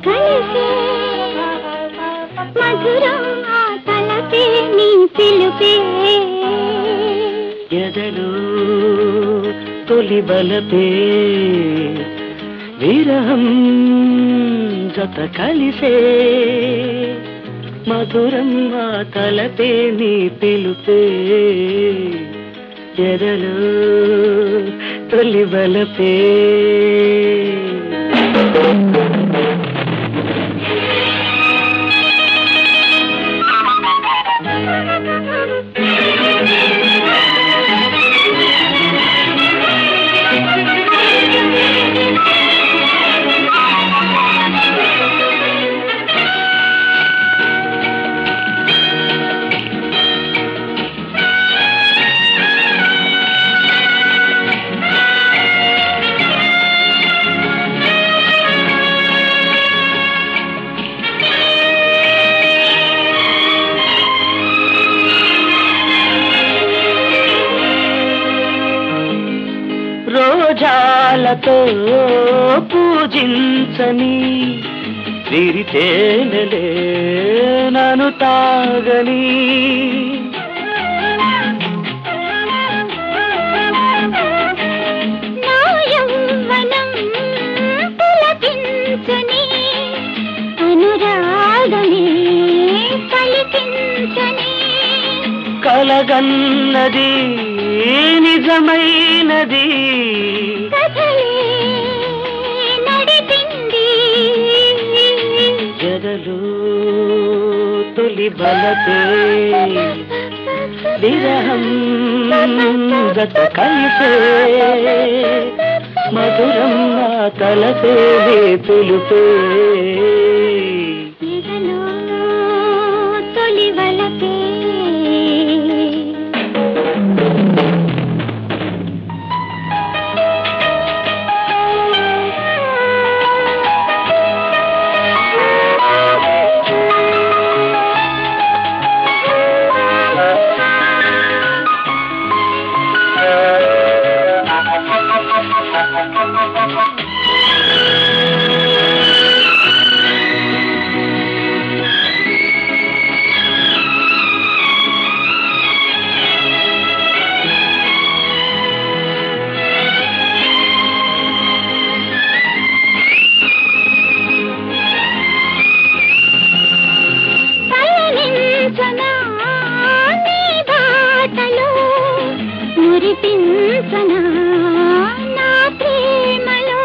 కలిసే మధురం ఆ తలపే నీ పిలుపే ఎదలు తొలి బలపే విరహం జత కలిసే మధురం ఆ తలపే నీ పిలుపే ఎదలు తొలి బలపే రోజాలతో పూజించని విరితేనలే నన్ను తాగని నా యౌవనం పులకించని అనురాగమే పలికించని కలగన్నది నిజమైనది కథలే నడిపింది జగలు తొలి బలపే విరహం గత కలిసే మధురం నా తలపే తెలుపే ఎదలో తొలి వలపే పయనించనా నీ బాటలో మురిపించనా నా ప్రేమలో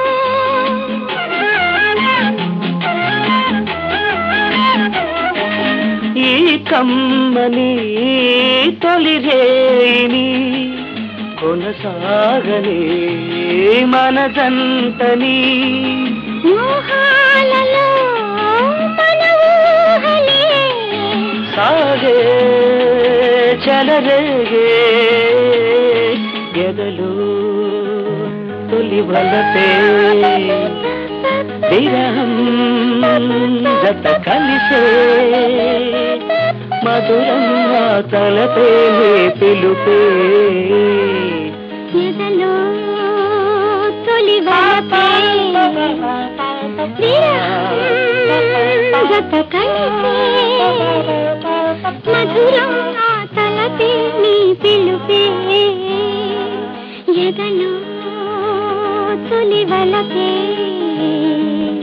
ఈ కమ్మని తొలి రేణి కొనసాగని మనదంతని మోహాలలో మన ఊహలే సాగే చలరేగే ఎదలు తొలి వలపే విరహం జత కలిసే మధురం నా తలపే పిలుపే ఎదలో తొలి వలపే విరహం జత కలిసే మధురం ఆ తలపే నీ పిలుపే ఎదలో తొలి వలపే